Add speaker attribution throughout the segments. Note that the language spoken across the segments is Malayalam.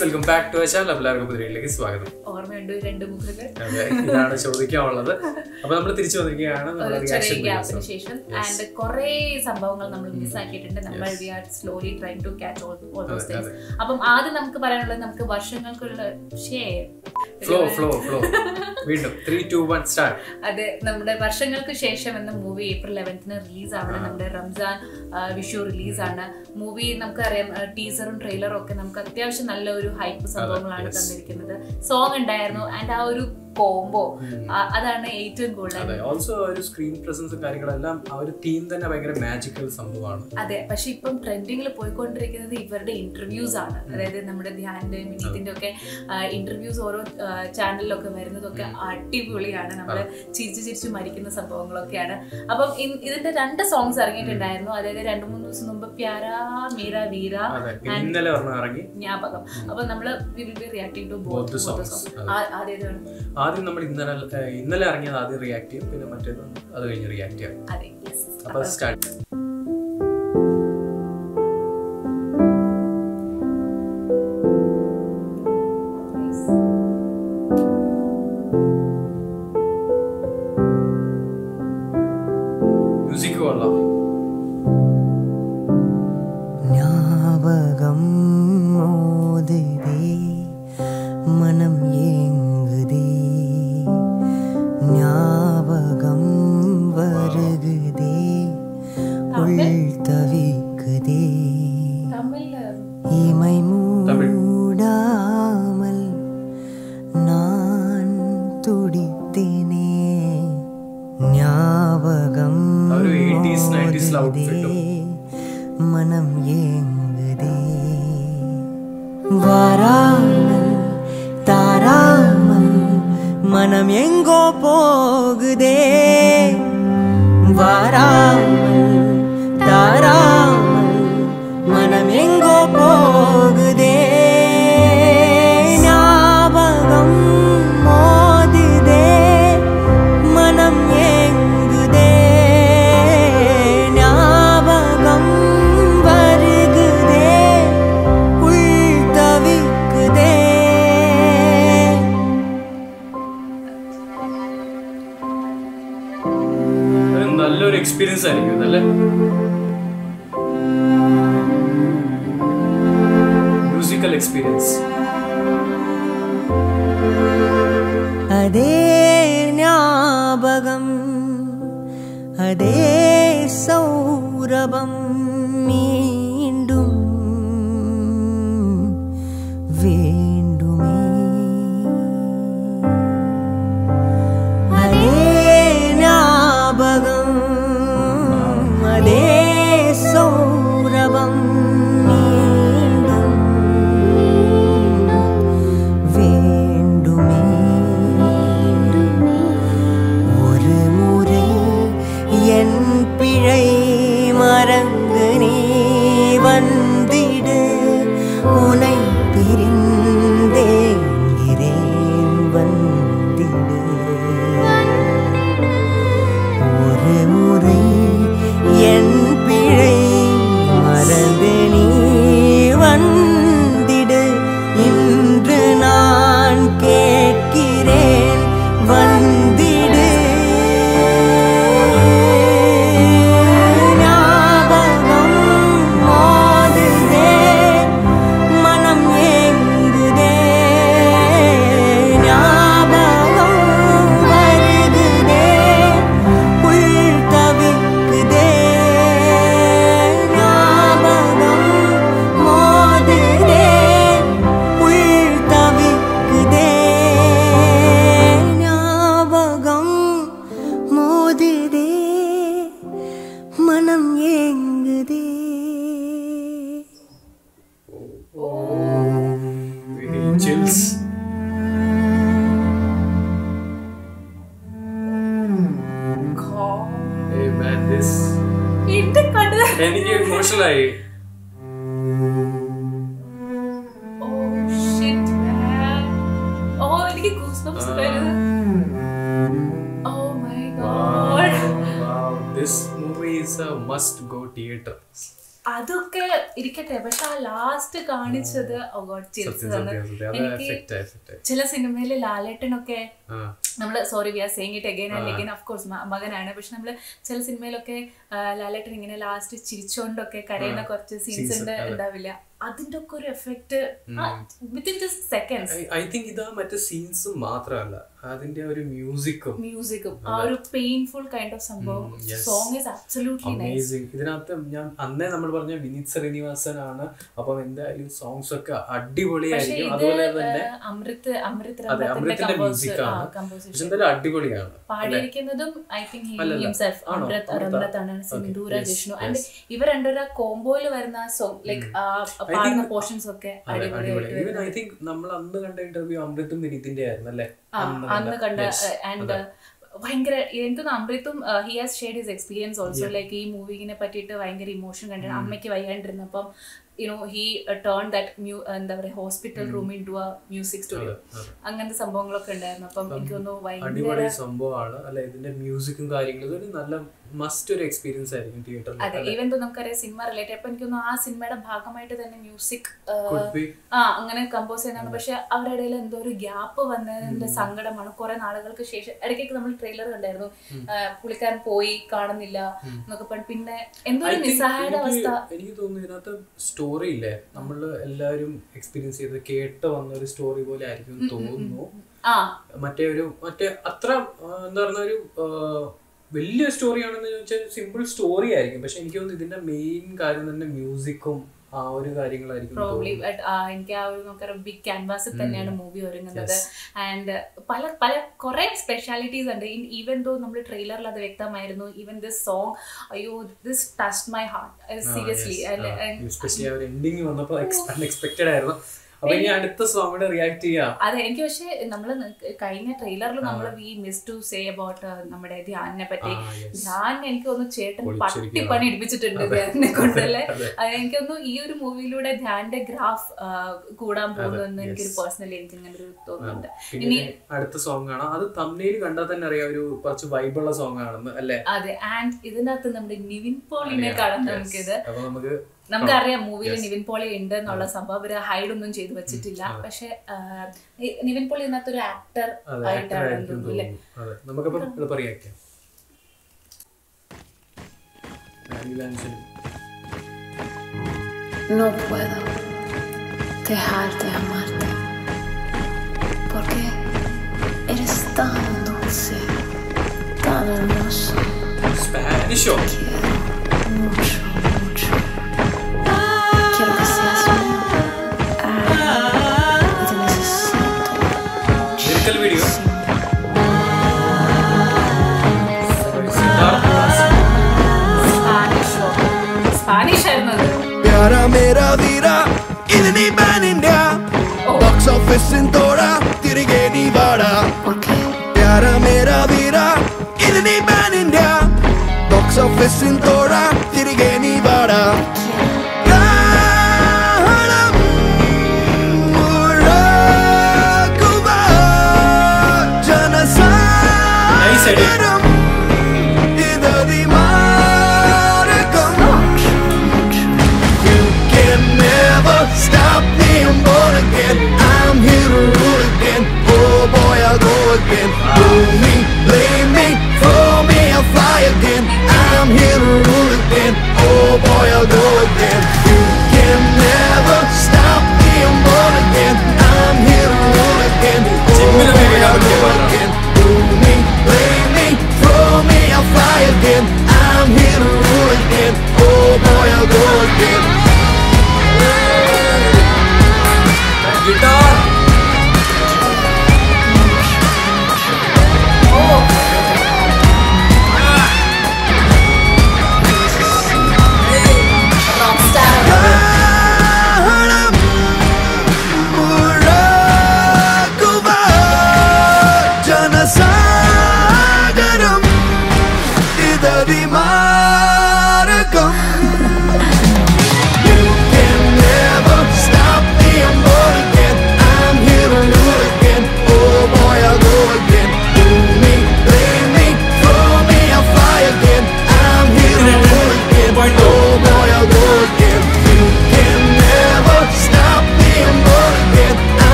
Speaker 1: വെൽക്കം ബാക്ക് ടു ചാനൽ എല്ലാവർക്കും പുതിയയിലേക്ക് സ്വാഗതം
Speaker 2: ഓർമ്മയുണ്ട് രണ്ട് മുഖങ്ങൾ
Speaker 1: അതെ ഇതാണ് ചോദിക്കാനുള്ളത് അപ്പൊ നമ്മൾ തിരിച്ചു വന്നിരിക്കുകയാണ് നമ്മുടെ
Speaker 2: ഒരു ചെറിയ
Speaker 1: റിയാക്ഷൻ
Speaker 2: ഗ്യാപ്പിന് ശേഷം ആൻഡ് കുറെ സംഭവങ്ങൾ നമ്മൾ മിസ്സാക്കിയിട്ടുണ്ട് നമ്മൾ we are slowly try to catch all those
Speaker 1: അതെ,
Speaker 2: തിങ്സ് അപ്പം ആദ്യം നമുക്ക് പറയാനുള്ളത് നമുക്ക് വർഷങ്ങൾക്കുള്ള ഷേ
Speaker 1: ഫ്ലോ ഫ്ലോ ഫ്ലോ വീണ്ടും ത്രീ ടു വൺ സ്റ്റാർട്ട്
Speaker 2: അതെ നമ്മുടെ വർഷങ്ങൾക്ക് ശേഷം എന്ന മൂവി ഏപ്രിൽ ലെവൻത്തിന് റിലീസ് ആണ് നമ്മുടെ റംസാൻ ആ, വിഷു റിലീസ് ആണ് മൂവി നമുക്കറിയാം ടീസറും ട്രെയിലറും ഒക്കെ നമുക്ക് അത്യാവശ്യം നല്ല ഒരു ഹൈപ്പ് സംഭവങ്ങളാണ്
Speaker 1: yes.
Speaker 2: തന്നിരിക്കുന്നത് സോങ് ഉണ്ടായിരുന്നു ആൻഡ് ആ ഒരു കോംബോ അതാണ് ഏറ്റവും കൂടുതൽ
Speaker 1: അതെ ഓൾസോ ഒരു സ്ക്രീൻ പ്രസൻസും കാര്യങ്ങളെല്ലാം ആ ഒരു തീം തന്നെ ഭയങ്കര മാജിക്കൽ സംഭവമാണ്
Speaker 2: അതെ പക്ഷെ ഇപ്പം ട്രെൻഡിങ്ങിൽ പോയിക്കൊണ്ടിരിക്കുന്നത് ഇവരുടെ ഇന്റർവ്യൂസ് ആണ് അതായത് നമ്മുടെ ധ്യാനിന്റെ വിനീതിന്റെ ഒക്കെ ഇന്റർവ്യൂസ് ഓരോ ചാനലിലൊക്കെ വരുന്നതൊക്കെ അടിപൊളിയാണ് നമ്മൾ ചിരിച്ചു ചിരിച്ചു മരിക്കുന്ന സംഭവങ്ങളൊക്കെയാണ് അപ്പം ഇൻ- ഇതിന്റെ രണ്ട് സോങ്സ് ഇറങ്ങിയിട്ടുണ്ടായിരുന്നു അതായത് രണ്ട് മൂന്ന് ദിവസം മുമ്പ് പ്യാരാ മീര വീര
Speaker 1: അതെ ഇന്നലെ ഒരെണ്ണം ഇറങ്ങി
Speaker 2: ജ്ഞാപകം അപ്പൊ നമ്മള് will be reacting to
Speaker 1: Both the
Speaker 2: both
Speaker 1: songs.
Speaker 2: Songs ആദ്യം
Speaker 1: ആദ്യം നമ്മൾ ഇന്നലെ ഏർ, ഇന്നലെ ഇറങ്ങിയത് ആദ്യം റിയാക്ട് ചെയ്യും പിന്നെ മറ്റേത് അത് കഴിഞ്ഞ് റിയാക്ട് ചെയ്യാം
Speaker 2: അതെ yes.
Speaker 1: അപ്പൊ സ്റ്റാർട്ട് മ്യൂസിക് കൊള്ളാം
Speaker 3: ஞாபகம் மோதுதே மனம் ஏங்குதே ஞாபகம் வருகுதே உள் தவிக்குதே
Speaker 2: തമിഴ്
Speaker 3: இமை
Speaker 1: தமிழ்.
Speaker 3: மூடாமல் நான் துடித்தேனே ஞாபகம்
Speaker 1: ആ ഒരു 80s 90s ലെ outfit ഉം.
Speaker 3: மனம் ஏங்குதே வராமல் தாராமல் மனம் எங்கோ போகுதே வராமல் தாராமல் மனம் எங்கோ போகுதே ஞாபகம் மோதுதே மனம் ஏங்குதே ஞாபகம் வருகுதே உள் தவிக்குதே
Speaker 1: ഒരു നല്ലൊരു എക്സ്പീരിയൻസ് ആയിരിക്കും അല്ലേ മ്യൂസിക്കൽ എക്സ്പീരിയൻസ്
Speaker 3: அதே ஞாபகம் அதே சௌரபம் மீண்டும் வேண்டுமே அதே ஞாபகம் அதே சௌரபம் மீண்டும் வேண்டுமே ஒரு முறை என் பிழை மறந்து நீ வந்திடு உனை பிரிந்தேங்கிறேன் வந்திடு ஒரு முறை என் பிழை மறந்து நீ வந்திடு இன்று நான் கேட்கிறேன் வந்திடு ஞாபகம் மோதுதே மனம் ஏங்குதே ஞாபகம் வருகுதே உள் தவிக்குதே ஞாபகம் மோதுதே உள் தவிக்குதே ஞாபகம் மோதுதே மனம் ஏங்குதே
Speaker 1: ചിൽസ്
Speaker 2: എന്റെ കണ്ണ്
Speaker 1: എനിക്ക് ഇമോഷണൽ ആയി
Speaker 2: ഓ ഷിറ്റ് മാൻ ഓ എനിക്ക് ഗൂസ്ബംസ് വരുന്നത് oh my God
Speaker 1: this movie is a must go theatre
Speaker 2: അതൊക്കെ ഇരിക്കട്ടെ പക്ഷെ ആ ലാസ്റ്റ് കാണിച്ചത് ഓ ഗോഡ് ചിരിച്ചു
Speaker 1: സത്യം
Speaker 2: തന്നു
Speaker 1: സത്യം സത്യം അത്
Speaker 2: എനിക്ക്
Speaker 1: എഫക്റ്റ് ആയി എഫക്റ്റ് ആയി
Speaker 2: ചില സിനിമയില് ലാലേട്ടനൊക്കെ
Speaker 1: ആ
Speaker 2: നമ്മൾ sorry we are saying it again and again of course മകനാണ് പക്ഷെ നമ്മൾ ചില സിനിമയിലൊക്കെ ആ, ലാലേട്ടൻ ഇങ്ങനെ ലാസ്റ്റ് ചിരിച്ചോണ്ടൊക്കെ കരയുന്ന കുറച്ച് സീൻസ് ഉണ്ട് ഉണ്ടാവില്ല അതിന്റെ ഒക്കെ ഒരു effect within just seconds
Speaker 1: I think ഇതാ മറ്റേ സീൻസും മാത്രമല്ല അതിന്റെ ഒരു മ്യൂസിക്കും
Speaker 2: മ്യൂസിക്കും ആ ഒരു പെയിൻഫുൾ കൈൻഡ് ഓഫ് സംഭവം
Speaker 1: ഉം, yes.
Speaker 2: Song is absolutely nice
Speaker 1: amazing ഇതിനകത്ത് ഞാൻ അന്നേ നമ്മൾ പറഞ്ഞ വിനീത് ശ്രീനിവാസൻ ആണ് അപ്പം എന്തായാലും സോങ്സ് ഒക്കെ
Speaker 2: പക്ഷെ
Speaker 1: അടിപൊളിയായിരിക്കും
Speaker 2: ഇത്
Speaker 1: അതുപോലെ തന്നെ
Speaker 2: ആ, അമൃത് അമൃത്
Speaker 1: അതെ അമൃത്തിന്റെ മ്യൂസിക് ആണ് പക്ഷെ
Speaker 2: കമ്പോസിഷൻ
Speaker 1: എന്തായാലും അടിപൊളിയാണ്
Speaker 2: പാടിയിരിക്കുന്നതും ഐ തിങ്ക്
Speaker 1: അല്ലല്ല.
Speaker 2: ഹിംസെൽഫ്
Speaker 1: ആണോ?
Speaker 2: അമൃത്
Speaker 1: അമൃത?
Speaker 2: അമൃത് ആണ്
Speaker 1: Okay.
Speaker 2: Sindhura
Speaker 1: Yes,
Speaker 2: Jishnu
Speaker 1: yes.
Speaker 2: And ഇവർ രണ്ടുപേരും കോംബോയിൽ വരുന്ന സോങ് ലൈക്ക് പാടുന്ന പോർഷൻസ് ഒക്കെ
Speaker 1: അതെ അടിപൊളി
Speaker 2: അടിപൊളിയായിട്ട്
Speaker 1: ഈവൻ ഐ തിങ്ക് നമ്മൾ അന്ന് കണ്ട ഇന്റർവ്യൂ അമൃതും വിനീതിന്റെ ആയിരുന്നു അല്ലേ
Speaker 2: ആ, അന്ന് കണ്ട
Speaker 1: Yes.
Speaker 2: ആൻഡ് ഭയങ്കര എനിക്കൊന്ന് അമൃത്തും he has shared his experience also like ഈ മൂവിനെ പറ്റിയിട്ട് ഭയങ്കര ഇമോഷൻ കണ്ടിട്ട് അമ്മയ്ക്ക് വയ്യാണ്ടിരുന്നപ്പം യുനോ ഹി ടേൺ ദാറ്റ് മ്യൂ എന്താ പറയുക hospital room in to a music studio
Speaker 1: അതെ.
Speaker 2: അങ്ങനത്തെ സംഭവങ്ങളൊക്കെ ഉണ്ടായിരുന്നു അപ്പം എനിക്ക് തോന്നുന്നു ഭയങ്കര
Speaker 1: അടിപൊളി സംഭവമാണ് അല്ല ഇതിന്റെ മ്യൂസിക്കും കാര്യങ്ങളും ഇതൊരു നല്ല മസ്റ്റ് ഒരു എക്സ്പീരിയൻസ് ആയിരിക്കും തിയേറ്ററിൽ
Speaker 2: അതെ ഈവൻ തോ നമുക്കറിയാം സിനിമ റിലേറ്റഡ് അപ്പൊ എനിക്കൊന്നു ആ സിനിമയുടെ ഭാഗമായിട്ട് തന്നെ മ്യൂസിക്
Speaker 1: Could be.
Speaker 2: ആ അങ്ങനെ കമ്പോസ് ചെയ്യുന്നതാണ് പക്ഷെ അവരുടെ ഇടയിൽ എന്തോ ഒരു ഗ്യാപ്പ് വന്നതിന്റെ സങ്കടമാണ് കുറെ നാളുകൾക്ക് ശേഷം ഇടയ്ക്കൊക്കെ നമ്മൾ ട്രെയിലർ കണ്ടായിരുന്നു ആ, പുള്ളിക്കാരൻ പോയി കാണുന്നില്ല എന്നൊക്കെ പറഞ്ഞ് പിന്നെ എന്തോ
Speaker 1: I
Speaker 2: ഒരു
Speaker 1: think
Speaker 2: നിസ്സഹായത
Speaker 1: എനിക്ക്
Speaker 2: അവസ്ഥ
Speaker 1: എനിക്ക് തോന്നുന്നു ഇതിനകത്ത് സ്റ്റോറി ഇല്ലേ നമ്മൾ എല്ലാവരും എക്സ്പീരിയൻസ് ചെയ്ത് കേട്ട് വന്ന ഒരു സ്റ്റോറി പോലെ ആയിരിക്കും എന്ന് തോന്നുന്നു
Speaker 2: ആ
Speaker 1: മറ്റേ ഒരു മറ്റേ അത്ര ആ, എന്താ പറയുന്ന ഒരു ആ, വലിയ സ്റ്റോറി ആണെന്ന് ചോദിച്ചാൽ സിമ്പിൾ സ്റ്റോറി ആയിരിക്കും പക്ഷെ എനിക്ക് തോന്നുന്നു ഇതിന്റെ മെയിൻ കാര്യം തന്നെ മ്യൂസിക്കും ആ ഒരു കാര്യങ്ങളായിരിക്കും എന്ന്
Speaker 2: പ്രോബ്ലി
Speaker 1: തോന്നുന്നു.
Speaker 2: എനിക്ക് ആ ഒരു നമുക്കറിയാം ബിഗ് ക്യാൻവാസിൽ തന്നെയാണ് മൂവി ഒരുങ്ങുന്നത് ആൻഡ് പല പല കുറെ സ്പെഷ്യാലിറ്റീസ് ഉണ്ട് ഇൻ ഈവൻ ദോ നമ്മൾ ട്രെയിലറിൽ അത് വ്യക്തമായിരുന്നു ഈവൻ ദിസ് സോങ് അയ്യോ this touch my heart seriously
Speaker 1: especially ആ ഒരു എൻഡിങ് വന്നപ്പോൾ അൺഎക്സ്പെക്റ്റഡ് ആയിരുന്നു അപ്പൊ ഇനി അടുത്ത സോങ്ങിടെ റിയാക്ട് ചെയ്യാം
Speaker 2: അതെ എനിക്ക് പക്ഷേ നമ്മൾ കഴിഞ്ഞ ട്രെയിലറിൽ നമ്മൾ we miss to say about നമ്മുടെ ധ്യാനിനെ പറ്റി
Speaker 1: ആ, yes.
Speaker 2: ധ്യാൻ എനിക്ക് ഒന്ന് ചേട്ടൻ
Speaker 1: പൊളിച്ചിരിക്കുകയാണ്.
Speaker 2: പട്ടിപ്പണി എടുപ്പിച്ചിട്ടുണ്ട്
Speaker 1: അതെ.
Speaker 2: ധ്യാനിനെ കൊണ്ടല്ലേ
Speaker 1: അതെ.
Speaker 2: അത് എനിക്കൊന്നു ഈ ഒരു മൂവിയിലൂടെ ധ്യാന്റെ ഗ്രാഫ് കൂടാൻ പോകുന്നു എന്ന്
Speaker 1: yes.
Speaker 2: എനിക്കൊരു പേഴ്സണലി എനിക്ക് അങ്ങനെ ഒരു തോന്നുന്നുണ്ട്
Speaker 1: പിന്നെ
Speaker 2: ഇനി
Speaker 1: അടുത്ത സോങ് ആണ് അത് തമ്മിൽ കണ്ടാൽ തന്നെ അറിയാം ഒരു കുറച്ച് വൈബുള്ള സോങ് ആണെന്ന് അല്ലേ
Speaker 2: അതെ ആൻഡ് ഇതിനകത്ത് നമ്മുടെ നിവിൻ പോളിനെ കാണാം നമുക്കിത്
Speaker 1: അപ്പൊ നമുക്ക്
Speaker 2: നമുക്കറിയാം മൂവിയിൽ നിവിൻ പോളി ഉണ്ട് എന്നുള്ള സംഭവം അവര് ഹൈഡ് ഒന്നും ചെയ്തു വെച്ചിട്ടില്ല പക്ഷെ നിവിൻ പോളി ഇതിനകത്ത് ഒരു ആക്ടർ
Speaker 1: അതെ ആക്ടർ
Speaker 2: ആയിട്ടാണ്
Speaker 1: ആയിരിക്കും
Speaker 2: തോന്നുന്നു അല്ലേ
Speaker 1: തോന്നുന്നു അതെ നമുക്കപ്പം എളുപ്പം react
Speaker 4: No puedo dejarte amarte porque eres tan dulce, tan hermoso.
Speaker 1: സ്പാനിഷോ
Speaker 4: Quiero mucho, mucho. Quiero que seas mío. Ay, te necesito.
Speaker 1: Lyrical video
Speaker 2: സ്പാനിഷോ സ്പാനിഷ് ആയിരുന്നു അത്
Speaker 5: प्यारा मेरा वीरा ഇതിനി ബാനിന്റെ ബോക്സ് ഓഫീസിൻ തോട തിരികെ നീ വാടാ
Speaker 4: Porque
Speaker 5: പ്യാര മേരാ വീര ഇതിനി ബാനിന്റെ ബോക്സ് ഓഫീസിൻ തോട തിരികെ നീ വാടാ കാഹളം മുഴക്കുക
Speaker 1: Nice edit.
Speaker 5: ജനസാഗരം ഇതതി മാർഗം You can never stop me, I'm born again. I'm here to rule again. Oh boy, I'll go again. Pull me, blame me, throw me, I'll fly again. I'm here to rule again. Oh boy, I'll go again. You can never stop me, I'm born again. I'm here to rule again. Oh
Speaker 1: Jimmy the
Speaker 5: boy,
Speaker 1: Baby
Speaker 5: I'll go
Speaker 1: Gabriel.
Speaker 5: again. Pull me, blame me, throw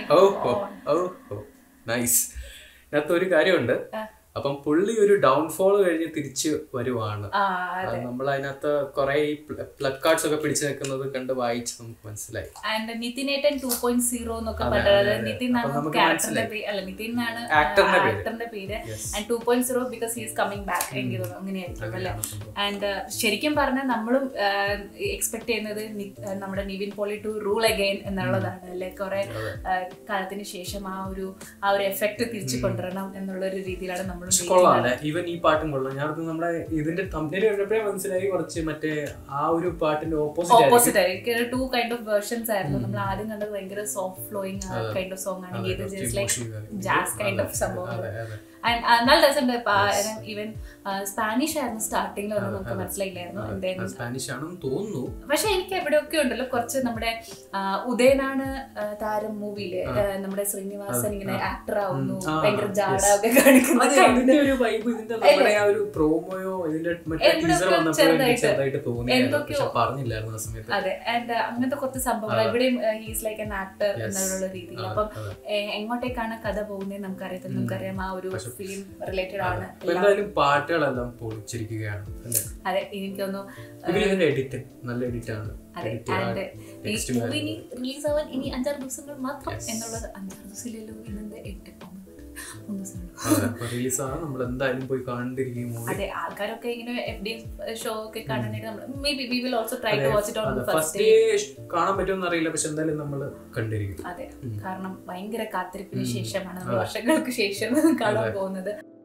Speaker 1: ഓ ഓ ഓ ഓ നൈസ് ഇതിനകത്ത് ഒരു കാര്യമുണ്ട് അപ്പം പുള്ളി ഒരു ഡൗൺഫോൾ കഴിഞ്ഞ് തിരിച്ച് വരുവാണ്
Speaker 2: ആ
Speaker 1: നമ്മൾ അതിനകത്ത് കുറെ പ്ലഗ് കാർഡ്സ് ഒക്കെ പിടിച്ചു നിൽക്കുന്നത് കണ്ട് വായിച്ച് നമുക്ക് മനസ്സിലായി
Speaker 2: ആൻഡ് നിതിനേട്ടൻ ടു പോയിന്റ് സീറോ എന്നൊക്കെ
Speaker 1: അതെ,
Speaker 2: പറഞ്ഞത്
Speaker 1: അതെ, അതെ.
Speaker 2: നിതിൻ
Speaker 1: അപ്പൊ
Speaker 2: ആണ്
Speaker 1: നമുക്ക്
Speaker 2: ക്യാരക്ടറിന്റെ
Speaker 1: മനസ്സിലായി.
Speaker 2: പേര് അല്ല നിതിൻ ആണ്
Speaker 1: Actor-ന്റെ പേര്.
Speaker 2: ആക്ടറിന്റെ പേര്
Speaker 1: Yes.
Speaker 2: And two point zero because he's coming back എനിക്ക് തോന്നുന്നു അങ്ങനെയായിരിക്കും അല്ലെ
Speaker 1: അങ്ങനെയാണ് സംഭവം.
Speaker 2: ആൻഡ് ശരിക്കും പറഞ്ഞാൽ നമ്മളും എക്സ്പെക്ട് ചെയ്യുന്നത് നി- ആ, നമ്മുടെ Nivin Pauly to rule again എന്നുള്ളതാണ് അല്ലെ കുറെ കാലത്തിന് ശേഷം ആ ഒരു ആ ഒരു എഫക്ട് തിരിച്ചു കൊണ്ടുവരണം എന്നുള്ള ഒരു രീതിയിലാണ് നമ്മൾ
Speaker 1: പക്ഷെ കൊള്ളാം ഈവൻ ഈ പാട്ടും കൊള്ളാം ഞാനത് നമ്മുടെ ഇതിന്റെ തമ്മിൽ കണ്ടപ്പോഴേ മനസ്സിലായി കുറച്ച് മറ്റേ ആ ഒരു പാട്ടിന്റെ ഓപ്പോസിറ്റ്
Speaker 2: ഓപ്പോസിറ്റ് ആയിരിക്കും ടു കൈൻഡ് ഓഫ് വേർഷൻസ് ആയിരുന്നു നമ്മൾ ആദ്യം കണ്ടത് ഭയങ്കര soft flowing kind of song ആണെങ്കിൽ ഇത് just like jazz kind of സംഭവം And, uh, നല്ല രസമുണ്ട് ഈവൻ സ്പാനിഷ് ആയിരുന്നു സ്റ്റാർട്ടിങ്ങിൽ ഒന്നും നമുക്ക് മനസ്സിലായില്ലായിരുന്നു And then,
Speaker 1: സ്പാനിഷ് ആണെന്ന് തോന്നുന്നു
Speaker 2: പക്ഷെ എനിക്ക് എവിടെയൊക്കെ ഉണ്ടല്ലോ കുറച്ച് നമ്മുടെ ആ, ഉദയനാണ് ആ, താരം മൂവിയില് നമ്മുടെ ശ്രീനിവാസൻ ഇങ്ങനെ ആക്ടർ ആവുന്നു
Speaker 1: ആ,
Speaker 2: ഭയങ്കര
Speaker 1: yes.
Speaker 2: ജാട ഒക്കെ കാണിക്കുന്ന
Speaker 1: അത്
Speaker 2: kind
Speaker 1: അതിന്റെ ഒരു വൈബ് ഇതിന്റെ നമ്മുടെ ആ ഒരു പ്രോമോയോ ഇതിന്റെ മറ്റേ
Speaker 2: എവിടെയൊക്കെ
Speaker 1: ടീസർ വന്നപ്പോൾ എനിക്ക്
Speaker 2: ചെറുതായിട്ട്
Speaker 1: ചെറുതായിട്ട് തോന്നിയായിരുന്നു
Speaker 2: എന്തൊക്കെയോ-
Speaker 1: പക്ഷെ പറഞ്ഞില്ലായിരുന്നു ആ സമയത്ത്
Speaker 2: അതെ ആൻഡ് അങ്ങനത്തെ കുറച്ച് സംഭവങ്ങൾ ഇവിടെയും ഹീസ് ലൈക്ക് എൻ ആക്ടർ എന്നുള്ള രീതിയിൽ അപ്പം ഏ, എങ്ങോട്ടേക്കാണ് കഥ പോകുന്നത് നമുക്കറിയത്തില്ല നമുക്കറിയാം ആ ഒരു ഫിലിം റിലേറ്റഡ് ആണ്
Speaker 1: അപ്പൊ എന്തായാലും പാട്ടുകളെല്ലാം പൊളിച്ചിരിക്കുകയാണ് അല്ലേ
Speaker 2: അതെ എനിക്ക് തോന്നുന്നു
Speaker 1: ഇവര് ഇതിന്റെ എഡിറ്റ് നല്ല എഡിറ്റ് ആണ്
Speaker 2: അതെ
Speaker 1: Edit
Speaker 2: ആൻഡ് ഈ
Speaker 1: text
Speaker 2: മൂവി ഇനി റിലീസ് ആവാൻ ഇനി അഞ്ചാറ് ദിവസങ്ങൾ മാത്രം എന്നുള്ളത് അഞ്ചാറ് ദിവസമില്ലല്ലോ ഇന്നെന്ത് എട്ട് ഒമ്പത് മൂന്ന് ദിവസമുള്ളൂ
Speaker 1: റിലീസ് ആണ് നമ്മൾ എന്തായാലും പോയി കണ്ടിരിക്കും മൂവി
Speaker 2: അതെ ആൾക്കാരൊക്കെ ഇങ്ങനെ എഫ് ഡി ഷോ ഒക്കെ കാണാനായിട്ട് നമ്മൾ maybe we will also try to watch it on first
Speaker 1: first
Speaker 2: day
Speaker 1: day കാണാൻ പറ്റുമെന്ന് അറിയില്ല പക്ഷെ എന്തായാലും നമ്മൾ കണ്ടിരിക്കും
Speaker 2: അതെ കാരണം ഭയങ്കര കാത്തിരിപ്പിന് ശേഷമാണ് നമ്മൾ വർഷങ്ങൾക്ക് ശേഷം കാണാൻ പോകുന്നത്